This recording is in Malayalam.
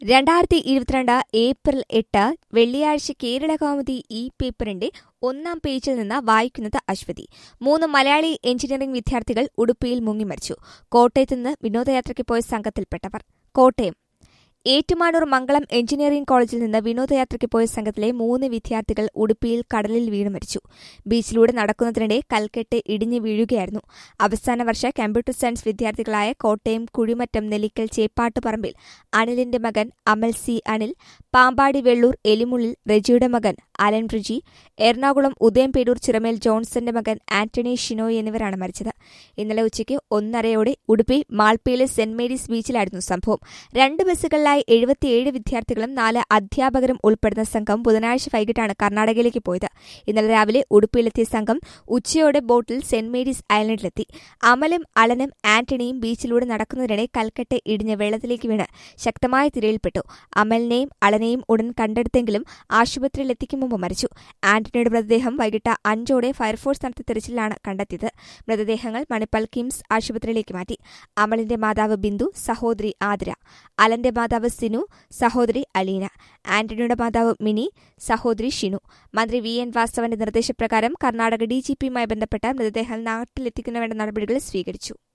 രണ്ടായിരത്തി ഇരുപത്തിരണ്ട് ഏപ്രിൽ എട്ട് വെള്ളിയാഴ്ച കേരള കൗമുദി ഈ പേപ്പറിന്റെ ഒന്നാം പേജിൽ നിന്ന് വായിക്കുന്നത് അശ്വതി മൂന്ന് മലയാളി എഞ്ചിനീയറിംഗ് വിദ്യാർത്ഥികൾ ഉടുപ്പിയിൽ മുങ്ങിമരിച്ചു കോട്ടയത്ത് നിന്ന് വിനോദയാത്രയ്ക്ക് പോയ സംഘത്തിൽപ്പെട്ടവർ കോട്ടയം ഏറ്റുമാനൂർ മംഗളം എഞ്ചിനീയറിംഗ് കോളേജിൽ നിന്ന് വിനോദയാത്രയ്ക്ക് പോയ സംഘത്തിലെ മൂന്ന് വിദ്യാർത്ഥികൾ ഉടുപ്പിയിൽ കടലിൽ വീണു മരിച്ചു ബീച്ചിലൂടെ നടക്കുന്നതിനിടെ കൽക്കെട്ട് ഇടിഞ്ഞു വീഴുകയായിരുന്നു അവസാന വർഷ കമ്പ്യൂട്ടർ സയൻസ് വിദ്യാർത്ഥികളായ കോട്ടയം കുഴിമറ്റം നെല്ലിക്കൽ ചേപ്പാട്ടുപറമ്പിൽ അനിലിന്റെ മകൻ അമൽ സി അനിൽ പാമ്പാടി വെള്ളൂർ എലിമുള്ളിൽ റെജിയുടെ മകൻ അലൻ റിജി എറണാകുളം ഉദയംപേരൂർ ചിറമേൽ ജോൺസന്റെ മകൻ ആന്റണി ഷിനോയ് എന്നിവരാണ് മരിച്ചത് ഇന്നലെ ഉച്ചയ്ക്ക് ഒന്നരയോടെ ഉടുപ്പി മാൾപ്പയിലെ സെന്റ് മേരീസ് ബീച്ചിലായിരുന്നു സംഭവം രണ്ട് ബസ്സുകളിലായി എഴുപത്തിയേഴ് വിദ്യാർത്ഥികളും നാല് അധ്യാപകരും ഉൾപ്പെടുന്ന സംഘം ബുധനാഴ്ച വൈകിട്ടാണ് കർണാടകയിലേക്ക് പോയത് ഇന്നലെ രാവിലെ ഉടുപ്പിയിലെത്തിയ സംഘം ഉച്ചയോടെ ബോട്ടിൽ സെന്റ് മേരീസ് ഐലൻഡിലെത്തി അമലും അലനും ആന്റണിയും ബീച്ചിലൂടെ നടക്കുന്നതിനിടെ കൽക്കെട്ട് ഇടിഞ്ഞ് വെള്ളത്തിലേക്ക് വീണ് ശക്തമായ തിരയിൽപ്പെട്ടു അമലിനെയും അലനെയും ഉടൻ കണ്ടെടുത്തെങ്കിലും ആശുപത്രിയിൽ എത്തിക്കും മുമ്പ് മരിച്ചു ആന്റണിയുടെ മൃതദേഹം വൈകിട്ട് അഞ്ചോടെ ഫയർഫോഴ്സ് നടത്തിയ തെരച്ചിലാണ് കണ്ടെത്തിയത് മൃതദേഹങ്ങൾ മണിപ്പാൽ കിംസ് ആശുപത്രിയിലേക്ക് മാറ്റി അമലിന്റെ മാതാവ് ബിന്ദു സഹോദരി ആതിര അലന്റെ മാതാവ് സിനു സഹോദരി അലീന ആന്റണിയുടെ മാതാവ് മിനി സഹോദരി ഷിനു മന്ത്രി വി എൻ വാസവന്റെ നിർദ്ദേശപ്രകാരം കർണാടക ഡിജിപിയുമായി ബന്ധപ്പെട്ട മൃതദേഹം നാട്ടിലെത്തിക്കുന്നതിന് വേണ്ട നടപടികൾ സ്വീകരിച്ചു